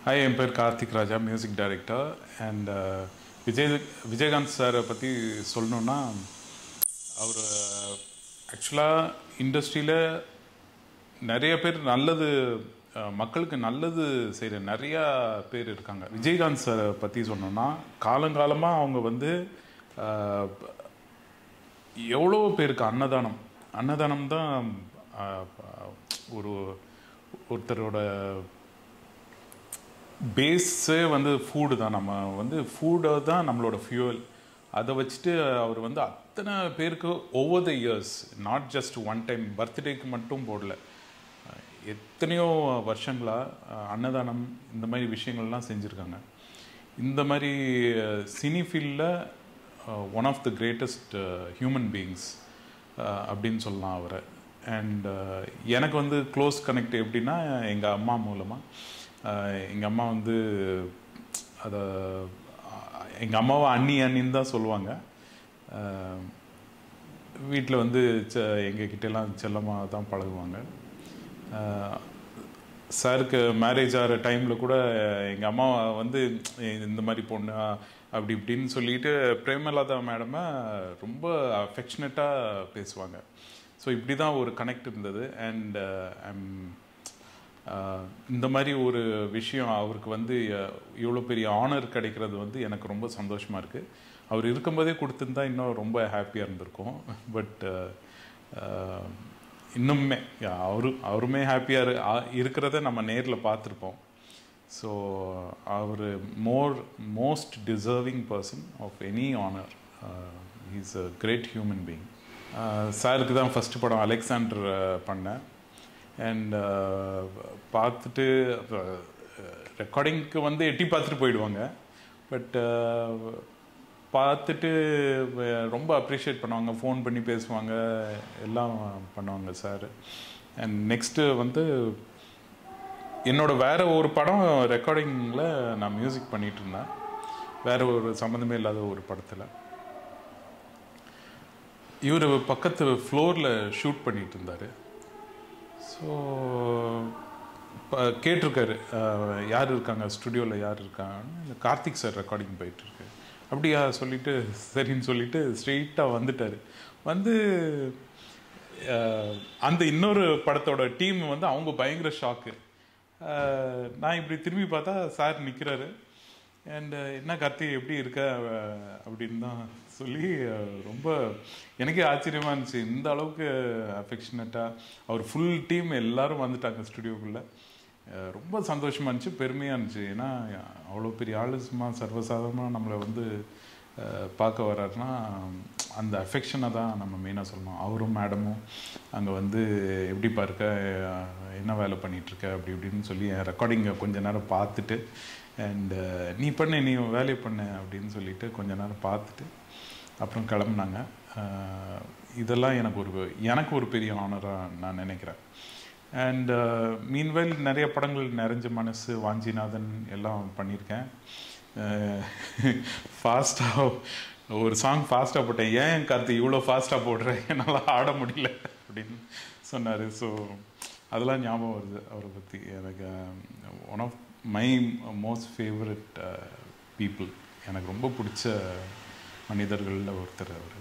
hi என் பேர் Karthik Raja music director and Vijay Vijayakanth சாரை பற்றி சொல்லணுன்னா அவர் ஆக்சுவலாக இண்டஸ்ட்ரியில் நிறைய பேர் நல்லது அஹ், மக்களுக்கு நல்லது செய்கிற நிறையா பேர் இருக்காங்க விஜயகாந்த் சாரை பற்றி சொன்னோன்னா காலங்காலமாக அவங்க வந்து அஹ், எவ்வளோ பேருக்கு அன்னதானம் அன்னதானம் தான் அஹ், ஒரு ஒருத்தரோட பேஸே வந்து ஃபுட்டு தான் நம்ம வந்து ஃபுட்டை தான் நம்மளோட ஃபியூவல் அதை வச்சுட்டு அவர் வந்து அத்தனை பேருக்கு over the years not just one time பர்த்டேக்கு மட்டும் போடல அஹ் எத்தனையோ வருஷங்களாக அன்னதானம் இந்த மாதிரி விஷயங்கள்லாம் செஞ்சுருக்காங்க இந்த மாதிரி சினி ஃபீல்டில் one of the greatest human beings அப்படின்னு சொல்லலாம் அவரை அண்ட் எனக்கு வந்து க்ளோஸ் கனெக்ட் எப்படின்னா எங்கள் அம்மா மூலமாக எங்கள் அம்மா வந்து அதை எங்கள் அம்மாவை அண்ணி அண்ணின்னு தான் சொல்லுவாங்க வீட்டில் வந்து செ எங்கள் கிட்டலாம் செல்லமாக தான் பழகுவாங்க சாருக்கு மேரேஜ் ஆகிற டைமில் கூட எங்கள் அம்மா வந்து இந்த மாதிரி பொண்ணு அப்படி இப்படின்னு சொல்லிட்டு பிரேமலதா மேடமை ரொம்ப அஃபெக்ஷனட்டாக பேசுவாங்க ஸோ இப்படி தான் ஒரு கனெக்ட் இருந்தது அண்ட் ஐம் இந்த மாதிரி ஒரு விஷயம் அவருக்கு வந்து இவ்வளோ பெரிய ஆனர் கிடைக்கிறது வந்து எனக்கு ரொம்ப சந்தோஷமாக இருக்குது அவர் இருக்கும்போதே கொடுத்துருந்தா இன்னும் ரொம்ப ஹாப்பியாக இருந்திருக்கும் பட் இன்னுமே அவரு அவருமே ஹாப்பியாக இருக்கிறத நம்ம நேரில் பார்த்துருப்போம் ஸோ அவர் more most deserving person of any honour is a great human being சாருக்கு தான் ஃபஸ்ட்டு படம் அலெக்சாண்டர் பண்ணேன் அண்ட் பார்த்துட்டு ரெக்கார்டிங்க்கு வந்து எட்டி பார்த்துட்டு போயிடுவாங்க பட் பார்த்துட்டு ரொம்ப அப்ரிஷியேட் பண்ணுவாங்க ஃபோன் பண்ணி பேசுவாங்க எல்லாம் பண்ணுவாங்க சார் அண்ட் நெக்ஸ்ட்டு வந்து என்னோட வேற ஒரு படம் ரெக்கார்டிங்கில் நான் மியூசிக் பண்ணிகிட்டு இருந்தேன் வேற ஒரு சம்மந்தமே இல்லாத ஒரு படத்தில் இவர் பக்கத்து ஃப்ளோரில் ஷூட் பண்ணிகிட்டு இருந்தார் ஸோ கேட்டிருக்காரு யார் இருக்காங்க ஸ்டுடியோவில் யார் இருக்காங்கன்னு கார்த்திக் சார் ரெக்கார்டிங் போயிட்டுருக்கு அப்படியா சொல்லிட்டு சரின்னு சொல்லிட்டு ஸ்ட்ரெயிட்டாக வந்துட்டார் வந்து அந்த இன்னொரு படத்தோட டீம் வந்து அவங்க பயங்கர ஷாக்கு நான் இப்படி திரும்பி பார்த்தா சார் நிற்கிறாரு அண்ட் என்ன கார்த்தி எப்படி இருக்க அப்படின்னு தான் சொல்லி ரொம்ப எனக்கே ஆச்சரியமாக இருந்துச்சு இந்த அளவுக்கு அஃபெக்ஷனட்டாக அவர் ஃபுல் டீம் எல்லாரும் வந்துட்டாங்க ஸ்டுடியோக்குள்ளே ரொம்ப சந்தோஷமாக இருந்துச்சு பெருமையாக இருந்துச்சு ஏன்னா அவ்வளோ பெரிய ஆளு சும்மா சர்வசாதாரணமாக நம்மளை வந்து பார்க்க வர்றாருன்னா அந்த அஃபெக்ஷனை தான் நம்ம மெயினாக சொல்லணும் அவரும் மேடமும் அங்கே வந்து எப்படி பார்க்க என்ன வேலை பண்ணிகிட்ருக்க அப்படி இப்படின்னு சொல்லி என் ரெக்கார்டிங்கை கொஞ்ச நேரம் பார்த்துட்டு அண்டு நீ பண்ணு நீ வேலையை பண்ணு அப்படின்னு சொல்லிட்டு கொஞ்ச நேரம் பார்த்துட்டு அப்புறம் கிளம்புனாங்க இதெல்லாம் எனக்கு ஒரு எனக்கு ஒரு பெரிய ஆனராக நான் நினைக்கிறேன் அண்ட் மீன்வெல் நிறைய படங்கள் நிறைஞ்ச மனசு வாஞ்சிநாதன் எல்லாம் பண்ணியிருக்கேன் ஃபாஸ்ட்டாக ஒரு சாங் ஃபாஸ்ட்டாக போட்டேன் ஏன் கார்த்தி இவ்வளோ ஃபாஸ்ட்டாக போடுற என்னால் ஆட முடியல அப்படின்னு சொன்னார் ஸோ அதெல்லாம் ஞாபகம் வருது அவரை பற்றி எனக்கு one of my most favourite people எனக்கு ரொம்ப பிடிச்ச மனிதர்களில் ஒருத்தர் அவர்